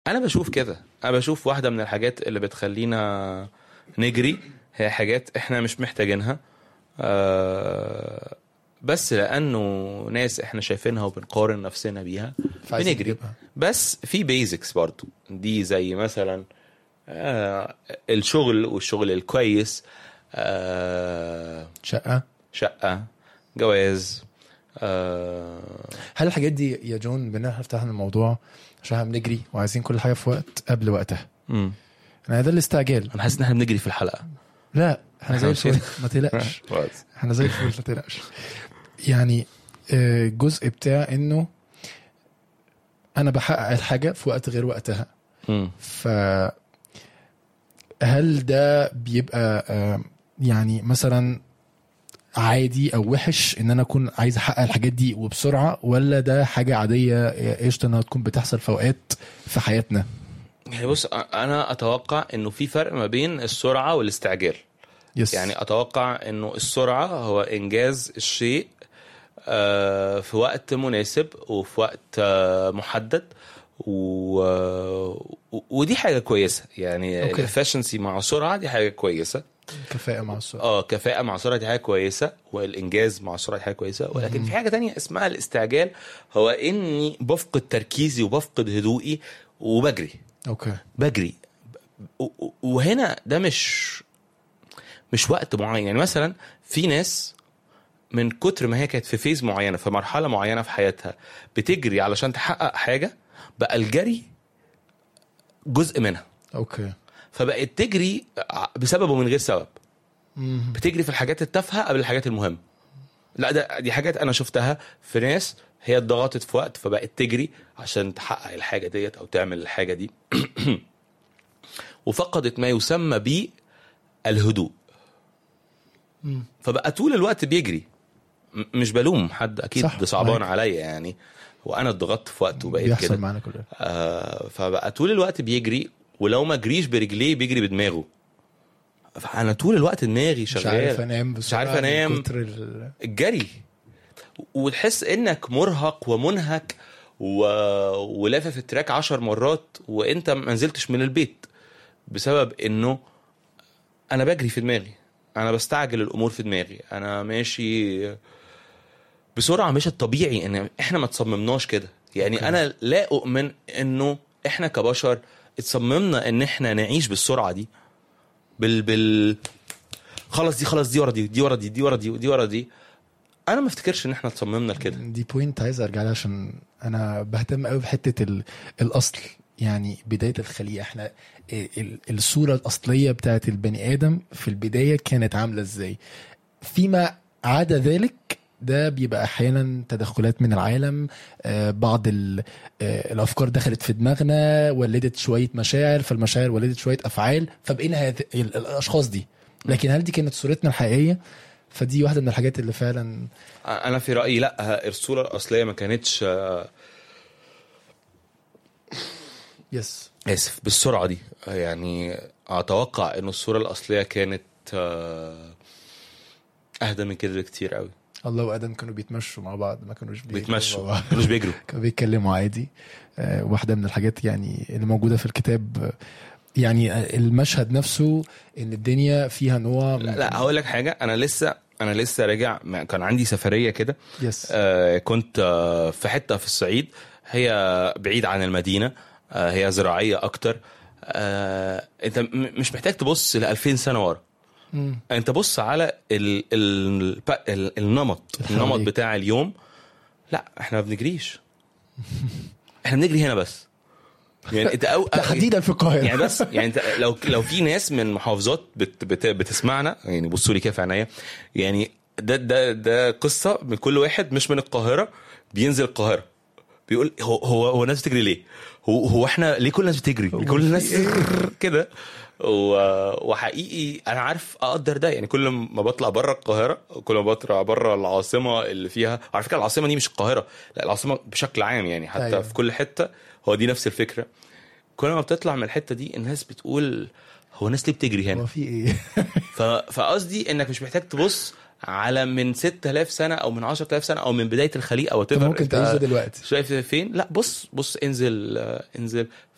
انا بشوف كده انا بشوف واحده من الحاجات اللي بتخلينا نجري هي حاجات احنا مش محتاجينها آه بس لانه ناس احنا شايفينها وبنقارن نفسنا بيها فعايز بنجري. نجيبها. بس في بيزكس برضو دي زي مثلا آه الشغل والشغل الكويس آه شقه شقه جواز آه هل الحاجات دي يا جون بان احنا فتحنا الموضوع عشان احنا بنجري وعايزين كل حاجه في وقت قبل وقتها مم. يعني ده الاستعجال انا حاسس ان احنا بنجري في الحلقه لا احنا زي إحنا الفل ما تقلقش احنا زي الفل ما تقلقش يعني آه، الجزء بتاع انه انا بحقق الحاجه في وقت غير وقتها مم. ف هل ده بيبقى آه، يعني مثلا عادي او وحش ان انا اكون عايز احقق الحاجات دي وبسرعه ولا ده حاجه عاديه آه، قشطه انها تكون بتحصل في اوقات في حياتنا يعني بص انا اتوقع انه في فرق ما بين السرعه والاستعجال يس يعني اتوقع انه السرعه هو انجاز الشيء آه، في وقت مناسب وفي وقت آه، محدد و... و- ودي حاجه كويسه يعني أوكي. الافشنسي مع سرعه دي حاجه كويسه كفاءه مع السرعه اه كفاءه مع سرعه دي حاجه كويسه والانجاز مع سرعه دي حاجه كويسه ولكن في حاجه تانية اسمها الاستعجال هو اني بفقد تركيزي وبفقد هدوئي وبجري اوكي بجري و- و- وهنا ده مش مش وقت معين يعني مثلا في ناس من كتر ما هي كانت في فيز معينه في مرحله معينه في حياتها بتجري علشان تحقق حاجه بقى الجري جزء منها اوكي فبقت تجري ع- بسبب ومن غير سبب مم. بتجري في الحاجات التافهه قبل الحاجات المهمه لا ده دي حاجات انا شفتها في ناس هي اتضغطت في وقت فبقت تجري عشان تحقق الحاجه ديت او تعمل الحاجه دي وفقدت ما يسمى ب الهدوء مم. فبقى طول الوقت بيجري م- مش بلوم حد اكيد صح، ده صعبان معاك. عليا يعني وانا اتضغطت في وقت وبقيت بيحصل كده معانا كلنا آه فبقى طول الوقت بيجري ولو ما جريش برجليه بيجري بدماغه فانا طول الوقت دماغي مش عارف شغال انام مش عارف بسرعة من أنام. كتر ال... الجري وتحس انك مرهق ومنهك و... ولافف التراك عشر مرات وانت ما نزلتش من البيت بسبب انه انا بجري في دماغي انا بستعجل الامور في دماغي انا ماشي بسرعه مش الطبيعي ان احنا ما تصممناش كده يعني أوكي. انا لا اؤمن انه احنا كبشر اتصممنا ان احنا نعيش بالسرعه دي بال بال خلاص دي خلاص دي ورا دي دي ورا دي دي ورا دي ودي ورا دي انا ما افتكرش ان احنا اتصممنا لكده دي بوينت عايز ارجع لها عشان انا بهتم قوي بحته ال... الاصل يعني بدايه الخليقه احنا ال... ال- الصوره الاصليه بتاعت البني ادم في البدايه كانت عامله ازاي فيما عدا ذلك ده بيبقى احيانا تدخلات من العالم آه، بعض ال- آه، الافكار دخلت في دماغنا ولدت شويه مشاعر فالمشاعر ولدت شويه افعال فبقينا هذ- ال- الاشخاص دي لكن هل دي كانت صورتنا الحقيقيه فدي واحده من الحاجات اللي فعلا انا في رايي لا الصوره الاصليه ما كانتش آه، يس اسف بالسرعه دي يعني اتوقع ان الصوره الاصليه كانت آه، اهدى من كده بكتير قوي الله وادم كانوا بيتمشوا مع بعض ما كانوش بيجروا مع بيتمشوا بعض. مش بيجروا كانوا بيتكلموا عادي آه، واحده من الحاجات يعني اللي موجوده في الكتاب آه، يعني آه، المشهد نفسه ان الدنيا فيها نوع من- لا, لا هقول لك حاجه انا لسه انا لسه راجع ما- كان عندي سفريه كده يس آه، كنت آه، في حته في الصعيد هي بعيد عن المدينه آه، هي زراعيه اكتر آه، انت م- مش محتاج تبص ل 2000 سنه ورا مم. انت بص على ال ال ال النمط اللي النمط حواليك. بتاع اليوم لا احنا ما بنجريش احنا بنجري هنا بس يعني انت أو تحديدا في القاهره يعني بس يعني انت لو لو في ناس من محافظات بت بت بتسمعنا يعني بصوا لي كده في عينيا يعني ده ده ده قصه من كل واحد مش من القاهره بينزل القاهره بيقول هو هو هو الناس بتجري ليه؟ هو هو احنا ليه كل الناس بتجري؟ ليه كل الناس كده و- وحقيقي انا عارف اقدر ده يعني كل ما بطلع بره القاهره كل ما بطلع بره العاصمه اللي فيها على فكره العاصمه دي مش القاهره لا العاصمه بشكل عام يعني حتى أيوة. أيوة. في كل حته هو دي نفس الفكره كل ما بتطلع من الحته دي الناس بتقول هو الناس ليه بتجري هنا هو في ايه ف... فقصدي انك مش محتاج تبص على من 6000 سنه او من 10000 سنه او من بدايه الخليقه انت وات ممكن تعيش ده دلوقتي شايف فين لا بص بص انزل آه، انزل